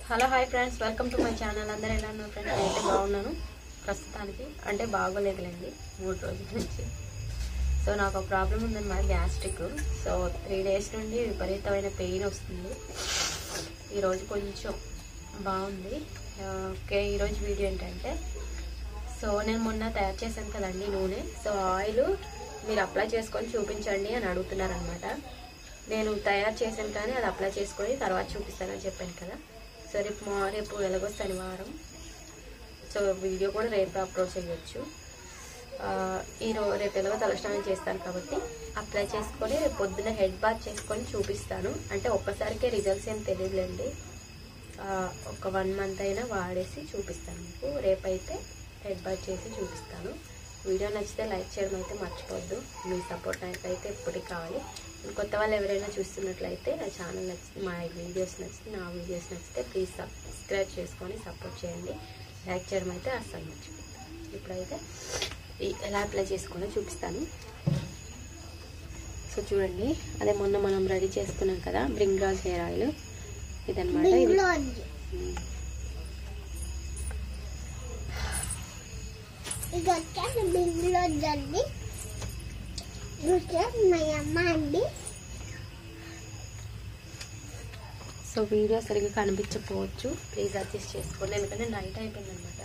Hello hi friends welcome to my channel అందరూ ఎలా ఉన్నారు ఫ్రెండ్స్ నేనైతే బాగున్నాను ప్రస్తుతానికి అంటే బాగోలేదులేండి మూడు రోజుల నుంచి సో నాకు ఒక ప్రాబ్లం ఉందన్నమాట గ్యాస్ట్రిక్ సో త్రీ డేస్ నుండి విపరీతమైన పెయిన్ వస్తుంది ఈరోజు కొంచెం బాగుంది ఆ, ఓకే ఈరోజు వీడియో ఏంటంటే సో నేను మొన్న తయారు చేశాను కదండి నూనె సో ఆయిల్ మీరు అప్లై చేసుకొని చూపించండి అని అడుగుతున్నారనమాట నేను తయారు చేశాను కానీ అది అప్లై చేసుకొని తర్వాత చూపిస్తానని చెప్పాను కదా సో రేపు మా రేపు ఎలాగో శనివారం సో వీడియో కూడా రేపు అప్లోడ్ చేయొచ్చు ఆ, ఈ రో రేపు ఎలాగో తలస్నానం చేస్తాను కాబట్టి అప్లై చేసుకొని రేపు పొద్దున్న హెడ్ బాత్ చేసుకొని చూపిస్తాను అంటే ఒక్కసారికే రిజల్ట్స్ ఏం తెలియదులేండి ఆ, ఒక వన్ మంత్ అయినా వాడేసి చూపిస్తాను మీకు రేపైతే హెడ్ బాత్ చేసి చూపిస్తాను వీడియో నచ్చితే లైక్ చేయడం అయితే మర్చిపోవద్దు మీ సపోర్ట్ నాకైతే ఎప్పటికీ కావాలి కొత్త వాళ్ళు ఎవరైనా చూస్తున్నట్లయితే నా ఛానల్ నచ్చితే మా వీడియోస్ నచ్చితే నా వీడియోస్ నచ్చితే ప్లీజ్ సబ్స్క్రైబ్ చేసుకొని సపోర్ట్ చేయండి లైక్ చేయడం అయితే అస్సలు మర్చిపోతాను ఇప్పుడైతే ఈ- ఎలా అప్లై చేసుకోవాలో చూపిస్తాను సో చూడండి అదే మొన్న మనం రెడీ చేసుకున్నాం కదా బ్రింగ్రాజ్ హెయిర్ ఆయిల్ ఇదనమాట ఇది ఉమ్. ఇది వచ్చేసి బిందులో జల్లి వచ్చేసి మా అమ్మ అండి సో వీడియో సరిగ్గా కనిపించకపోవచ్చు ప్లీజ్ అడ్జస్ట్ చేసుకోండి ఎందుకంటే నైట్ అయిపోయింది అనమాట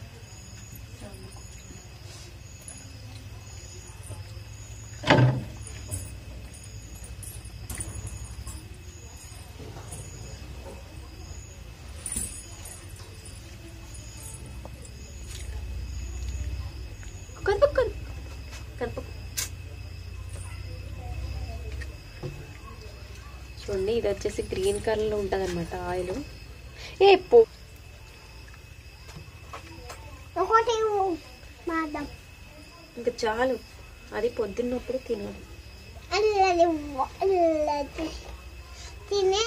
కలుపు కలుపు కలుపు చూడండి ఇది వచ్చేసి గ్రీన్ కలర్లో ఉంటుంది అనమాట ఆయిల్ ఏ పో ఒకటి మాదం ఇంకా చాలు అది పొద్దున్నప్పుడు తినాలి అల్లది అల్లది తినే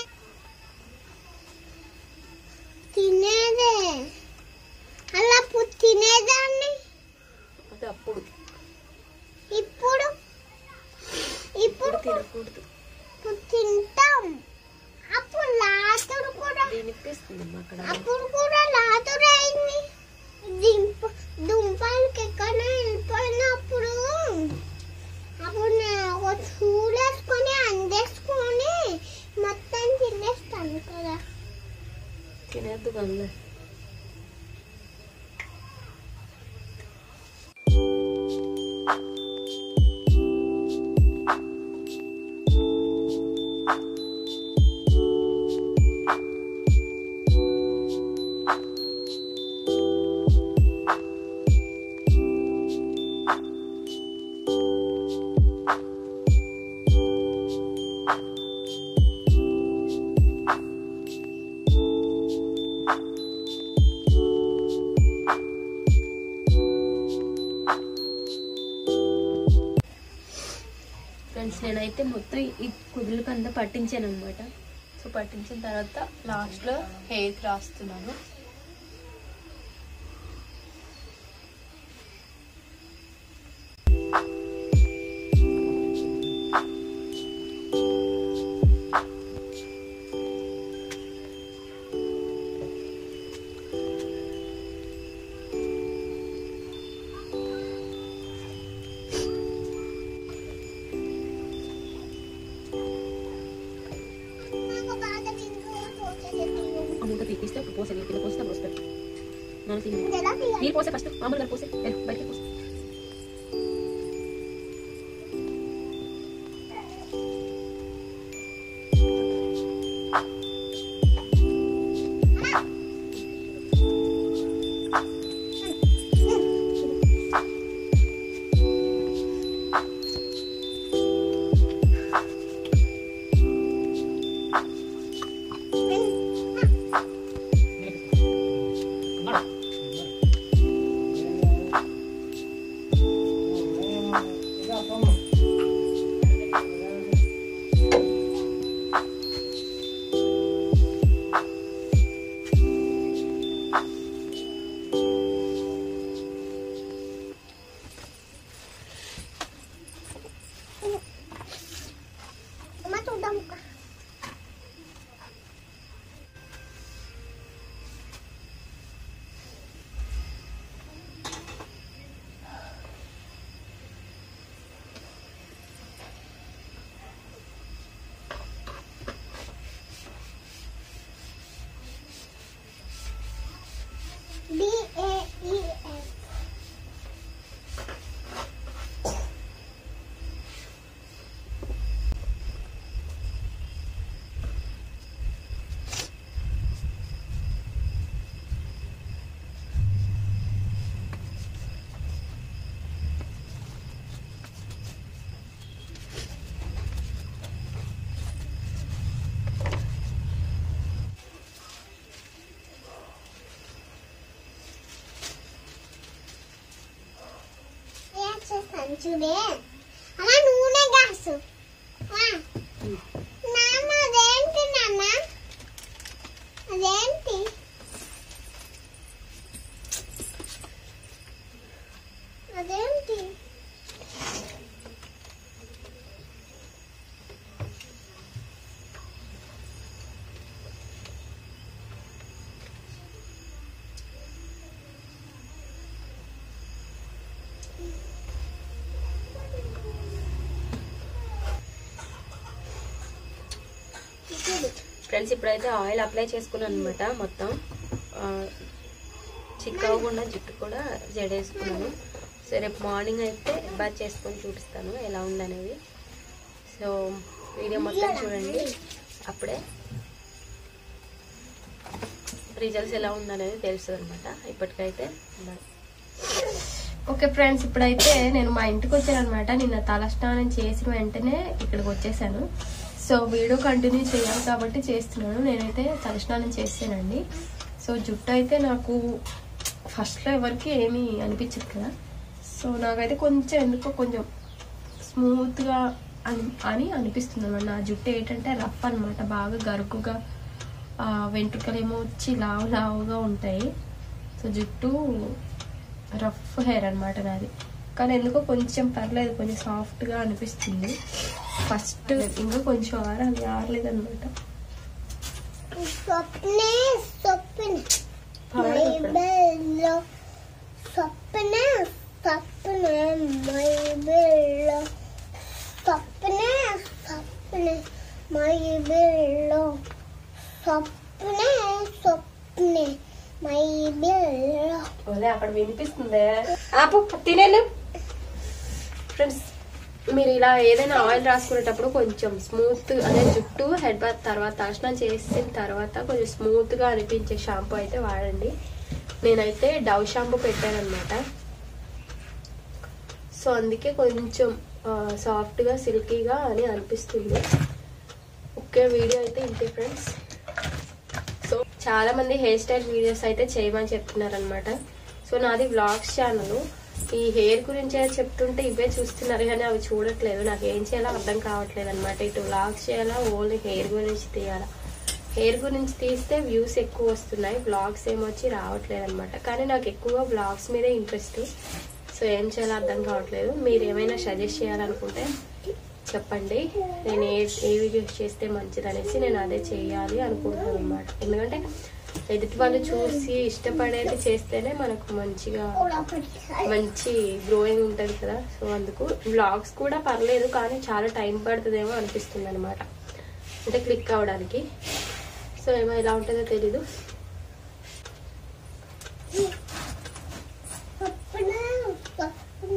తినేదే అలా పు- తినేదాన్ని అది అప్పుడు ఇప్పుడు ఇప్పుడు ఇప్పుడు తినకూడదు పు- తింటాం అప్పుడు లాతుడు కూడా దీనిపిస్తుందమ్మా అక్కడ అప్పుడు కూడా లాతుడు అయింది దింప దుంపలకి ఎక్కడ వెళ్ళిపోయినప్పుడు అప్పుడు నేను ఒక చూడేసుకొని అందేసుకొని మొత్తం తినేస్తాను కదా తినేద్దు గమ్మ ఫ్రెండ్స్ నేనైతే మొత్తం ఈ కుదులకు అంతా పట్టించాను అనమాట సో పట్టించిన తర్వాత లాస్ట్లో హెయిర్కి రాస్తున్నాను నాకు బాగా తింటూ పోసేది అమౌంట్ తీపిస్తే అప్పుడు పోసే నీళ్ళు పోస్తే పోస్తే మనం తిని ఎలా తీయాలి నీళ్ళు పోసే ఫస్ట్ మామూలుగా పోసే ఏ, బయటికి పోసే చూడే అలా నూనె గ్యాస్ నాన్న అదేంటి నాన్న అదేంటి అదేంటి ఫ్రెండ్స్ ఇప్పుడైతే ఆయిల్ అప్లై చేసుకున్నాను అనమాట మొత్తం ఆ, చిక్కవకుండా జుట్టు కూడా జడేసుకున్నాను సో రేపు మార్నింగ్ అయితే బాత్ చేసుకొని చూపిస్తాను ఎలా ఉందనేది సో వీడియో మొత్తం చూడండి అప్పుడే రిజల్ట్స్ ఎలా ఉందనేది తెలుస్తుంది అనమాట ఇప్పటికైతే బాయ్ ఓకే ఫ్రెండ్స్ ఇప్పుడైతే నేను మా ఇంటికి వచ్చాను అనమాట నిన్న తలస్నానం చేసిన వెంటనే ఇక్కడికి వచ్చేసాను సో వీడియో కంటిన్యూ చేయాలి కాబట్టి చేస్తున్నాను నేనైతే తలస్నానం చేసానండి సో జుట్టు అయితే నాకు ఫస్ట్లో ఎవరికి ఏమీ అనిపించదు కదా సో నాకైతే కొంచెం ఎందుకో కొంచెం స్మూత్గా అని అని అనిపిస్తుంది అనమాట నా జుట్టు ఏంటంటే రఫ్ అనమాట బాగా గరుకుగా ఆ, వెంట్రుకలు ఏమో వచ్చి లావు లావుగా ఉంటాయి సో జుట్టు రఫ్ హెయిర్ అనమాట నాది కానీ ఎందుకో కొంచెం పర్లేదు కొంచెం సాఫ్ట్గా అనిపిస్తుంది ఫస్ట్ ఇంకా కొంచెం ఆరాలి ఆరలేదు అనమాట స్వప్నే స్వప్న బైబిల్లో స్వప్న స్వప్న బైబిల్లో స్వప్న స్వప్న బైబిల్లో స్వప్న స్వప్న బైబిల్లో ఓలే అక్కడ వినిపిస్తుంది ఆపు తినేలు ఫ్రెండ్స్ మీరు ఇలా ఏదైనా ఆయిల్ రాసుకునేటప్పుడు కొంచెం స్మూత్ అదే జుట్టు హెడ్ బాత్ తర్వాత తలస్నానం చేసిన తర్వాత కొంచెం స్మూత్గా అనిపించే షాంపూ అయితే వాడండి నేనైతే డవ్ షాంపూ పెట్టాను అనమాట సో అందుకే కొంచెం సాఫ్ట్గా సిల్కీగా అని అనిపిస్తుంది ఓకే వీడియో అయితే ఇంతే ఫ్రెండ్స్ సో చాలా మంది హెయిర్ స్టైల్ వీడియోస్ అయితే చేయమని చెప్తున్నారు అనమాట సో నాది వ్లాగ్స్ ఛానల్ ఈ హెయిర్ గురించి అయితే చెప్తుంటే ఇవే చూస్తున్నారు కానీ అవి చూడట్లేదు నాకు ఏం చేయాలో అర్థం కావట్లేదు అనమాట ఇటు వ్లాగ్స్ చేయాలా ఓన్లీ హెయిర్ గురించి తీయాలా హెయిర్ గురించి తీస్తే వ్యూస్ ఎక్కువ వస్తున్నాయి బ్లాగ్స్ ఏమొచ్చి రావట్లేదు అనమాట కానీ నాకు ఎక్కువగా బ్లాగ్స్ మీదే ఇంట్రెస్ట్ సో ఏం చేయాలో అర్థం కావట్లేదు మీరు ఏమైనా సజెస్ట్ చేయాలనుకుంటే చెప్పండి నేను ఏ ఏ వీడియోస్ చేస్తే మంచిది అనేసి నేను అదే చేయాలి అనుకుంటున్నాను అనమాట ఎందుకంటే ఎదుటి వాళ్ళు చూసి ఇష్టపడేది చేస్తేనే మనకు మంచిగా మంచి గ్రోయింగ్ ఉంటుంది కదా సో అందుకు వ్లాగ్స్ కూడా పర్లేదు కానీ చాలా టైం పడుతుందేమో అనిపిస్తుంది అనమాట అంటే క్లిక్ అవ్వడానికి సో ఏమో ఎలా ఉంటుందో తెలీదు స్వప్న స్వప్న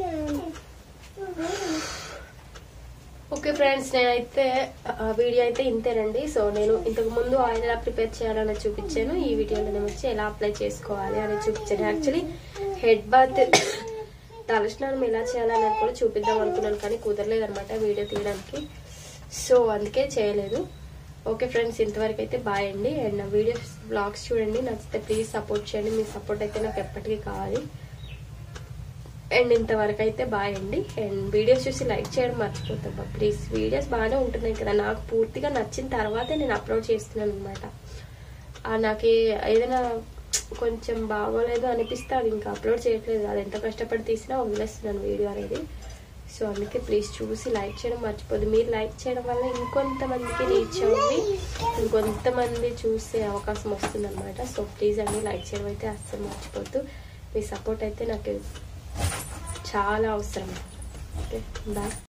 ఓకే ఫ్రెండ్స్ నేనైతే ఆ, వీడియో అయితే ఇంతేనండి సో నేను ఇంతకు ముందు ఆయిల్ ఎలా ప్రిపేర్ చేయాలని చూపించాను ఈ వీడియోలో నేను వచ్చి ఎలా అప్లై చేసుకోవాలి అని చూపించాను యాక్చువల్లీ హెడ్ బాత్ తలస్నానం ఎలా చేయాలనేది కూడా చూపిద్దాం అనుకున్నాను కానీ కుదరలేదు అనమాట వీడియో తీయడానికి సో అందుకే చేయలేదు ఓకే ఫ్రెండ్స్ ఇంతవరకు అయితే బాయ్ అండి అండ్ నా వీడియోస్ బ్లాగ్స్ చూడండి నచ్చితే ప్లీజ్ సపోర్ట్ చేయండి మీ సపోర్ట్ అయితే నాకు ఎప్పటికీ కావాలి అండ్ ఇంతవరకు అయితే బాయ్ అండి అండ్ వీడియోస్ చూసి లైక్ చేయడం మర్చిపోతాం ప్లీజ్ వీడియోస్ బాగానే ఉంటున్నాయి కదా నాకు పూర్తిగా నచ్చిన తర్వాతే నేను అప్లోడ్ చేస్తున్నాను అనమాట నాకు ఏ- ఏదైనా కొంచెం బాగోలేదు అనిపిస్తే అది ఇంకా అప్లోడ్ చేయట్లేదు అది ఎంత కష్టపడి తీసినా వదిలేస్తున్నాను వీడియో అనేది సో అందుకే ప్లీజ్ చూసి లైక్ చేయడం మర్చిపోదు మీరు లైక్ చేయడం వల్ల ఇంకొంతమందికి రీచ్ అవుతుంది ఇంకొంతమంది చూసే అవకాశం వస్తుంది అనమాట సో ప్లీజ్ అండి లైక్ చేయడం అయితే అస్సలు మర్చిపోద్దు మీ సపోర్ట్ అయితే నాకు చాలా అవసరం ఓకే బాయ్